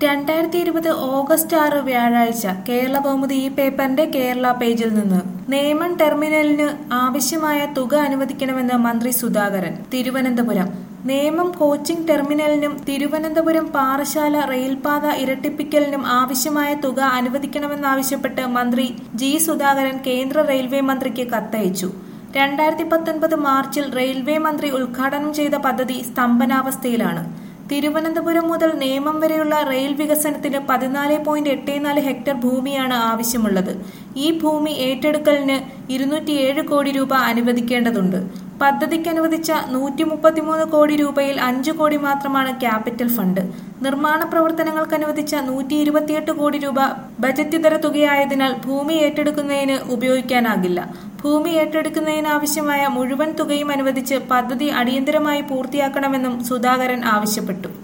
രണ്ടായിരത്തി ഇരുപത് ഓഗസ്റ്റ് ആറ് വ്യാഴാഴ്ച കേരള കൗമുദി ഈ പേപ്പറിന്റെ കേരള പേജിൽ നിന്ന് നേമൻ ടെർമിനലിന് ആവശ്യമായ തുക അനുവദിക്കണമെന്ന് മന്ത്രി സുധാകരൻ തിരുവനന്തപുരം നേമം കോച്ചിംഗ് ടെർമിനലിനും തിരുവനന്തപുരം പാറശാല റെയിൽപാത ഇരട്ടിപ്പിക്കലിനും ആവശ്യമായ തുക അനുവദിക്കണമെന്നാവശ്യപ്പെട്ട് മന്ത്രി ജി സുധാകരൻ കേന്ദ്ര റെയിൽവേ മന്ത്രിക്ക് കത്തയച്ചു രണ്ടായിരത്തി പത്തൊൻപത് മാർച്ചിൽ റെയിൽവേ മന്ത്രി ഉദ്ഘാടനം ചെയ്ത പദ്ധതി സ്തംഭനാവസ്ഥയിലാണ് തിരുവനന്തപുരം മുതൽ നേമം വരെയുള്ള റെയിൽ വികസനത്തിന് പതിനാല് പോയിന്റ് എട്ട് നാല് ഹെക്ടർ ഭൂമിയാണ് ആവശ്യമുള്ളത് ഈ ഭൂമി ഏറ്റെടുക്കലിന് ഇരുന്നൂറ്റിയേഴ് കോടി രൂപ അനുവദിക്കേണ്ടതുണ്ട് പദ്ധതിക്ക് അനുവദിച്ച നൂറ്റി മുപ്പത്തിമൂന്ന് കോടി രൂപയിൽ അഞ്ചു കോടി മാത്രമാണ് ക്യാപിറ്റൽ ഫണ്ട് നിർമ്മാണ പ്രവർത്തനങ്ങൾക്ക് അനുവദിച്ച നൂറ്റി ഇരുപത്തിയെട്ട് കോടി രൂപ ബജറ്റിതര തുകയായതിനാൽ ഭൂമി ഏറ്റെടുക്കുന്നതിന് ഉപയോഗിക്കാനാകില്ല ഭൂമി ഏറ്റെടുക്കുന്നതിനാവശ്യമായ മുഴുവൻ തുകയും അനുവദിച്ച് പദ്ധതി അടിയന്തരമായി പൂർത്തിയാക്കണമെന്നും സുധാകരൻ ആവശ്യപ്പെട്ടു